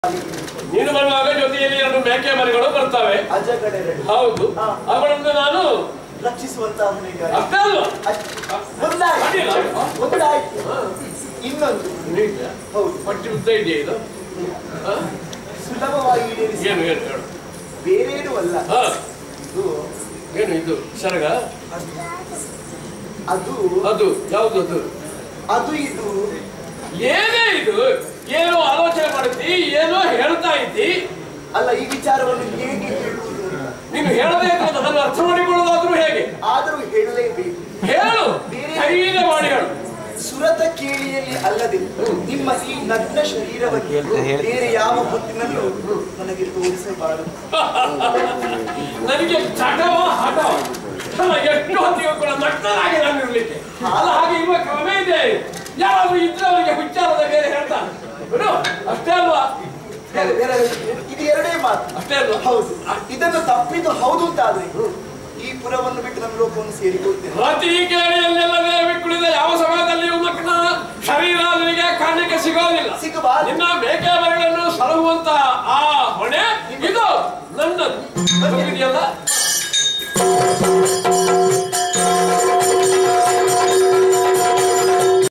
ನೀನು ಬರುವಾಗ ಜೊತೆಯಲ್ಲಿ ಎರಡು ಮೇಕೆ ಮರಿಗಳು ಬರ್ತವೆ ಅಜಗಡೆ ರೆಡಿ ಹೌದು ಹಾ. ಅವುಗಳನ್ನು ನಾನು ರಕ್ಷಿಸುವಂತ ಅವನಿಗೆ ಅಷ್ಟೇ ಅಲ್ವಾ ಒಂದಾಯ್ತು ಅಡ್ಡಿಲ್ಲ. ಒಂದಾಯ್ತು ಇನ್ನೊಂದು ನಿಜ? ಹೌದು ಪಟ್ಟಿ ಉದ್ದ ಇದೆಯಾ ಇದು ಹ? ಸುಲಭವಾಗಿ ಈಡೇರಿಸಿ ಏನು ಏನು ಹೇಳು ಬೇರೇನೂ ಅಲ್ಲ ಹ, ಇದು ಏನು ಇದು ಸರಗ ಅದು ಅದು ಯಾವುದು ಅದು ಅದು ಇದು ಏನೇ ಇದು ಏನೋ ಆಲೋಚನೆ ಮಾಡುತ್ತಿ ಏನೋ ಹೇಳ್ತಾ ಇದ್ದಿ ಅಲ್ಲ ಈ ವಿಚಾರವನ್ನು ಹೇಗೆ ಹೇಳುವುದು ನೀನು ಹೇಳಬೇಕು ಅಂತ ನಾನು ಅರ್ಥ ಮಾಡಿಕೊಳ್ಳೋದಾದ್ರೂ ಹೇಗೆ ಆದರೂ ಹೇಳಲೇಬೇಕು ಹೇಳು ಧೈರ್ಯ ಮಾಡಿ ಹೇಳು ಸುರತ ಕೇಳಿಯಲ್ಲಿ ಅಲ್ಲದೆ ನಿಮ್ಮ ಈ ನಗ್ನ ಶರೀರವನ್ನು ಬೇರೆ ಯಾವ ಹೊತ್ತಿನಲ್ಲೂ ನನಗೆ ತೋರಿಸಬಾರದು ನನಗೆ ಚಟವ ಹಠವ ಅಲ್ಲ ಎಷ್ಟು ಹೊತ್ತಿಗೆ ಕೂಡ ನಗ್ನನಾಗಿ ನಾನು ಇರ್ಲಿಕ್ಕೆ ಅಲ್ಲ ಹಾಗೆ ಇರುವ ಕ್ರಮ ಇದೆ ಯಾರಾದ್ರೂ ಇದ್ರೆ ಅವರಿಗೆ ಹುಚ್ಚಾರದ ಬೇರೆ ಹೇಳ್ತಾನೆ ಬಿಡು ಅಷ್ಟೇ ಅಲ್ವಾ ಬೇರೆ- ಬೇರೆ ಇದು ಎರಡೇ ಮಾತು ಅಷ್ಟೇ ಅಲ್ವಾ ಹೌದು ಇದನ್ನು ತಪ್ಪಿದ್ದು ಹೌದು ಅಂತಾದ್ರೆ ಈ ಪುರವನ್ನು ಬಿಟ್ಟು ನಮ್ಮ ಲೋಕವನ್ನು ಸೇರಿಕೊಳ್ತೇನೆ ಪ್ರತಿ ಕೇಳಿಯಲ್ಲೆಲ್ಲವೇ ಬಿಕ್ಕುಳಿದ ಯಾವ ಸಮಯದಲ್ಲಿಯೂ ಮಕ್ಕಳ ಶರೀರ ನಿನಗೆ ಕಾಣಲಿಕ್ಕೆ ಸಿಗೋದಿಲ್ಲ ಸಿಗಬಾರದು. ನಿನ್ನ ಮೇಕೆ ಮರಿಗಳನ್ನು ಸಲಹುವಂತಹ ಆ ಹೊಣೆ ಇದು ನನ್ನದು ಗೊತ್ತಿದೆಯಲ್ಲ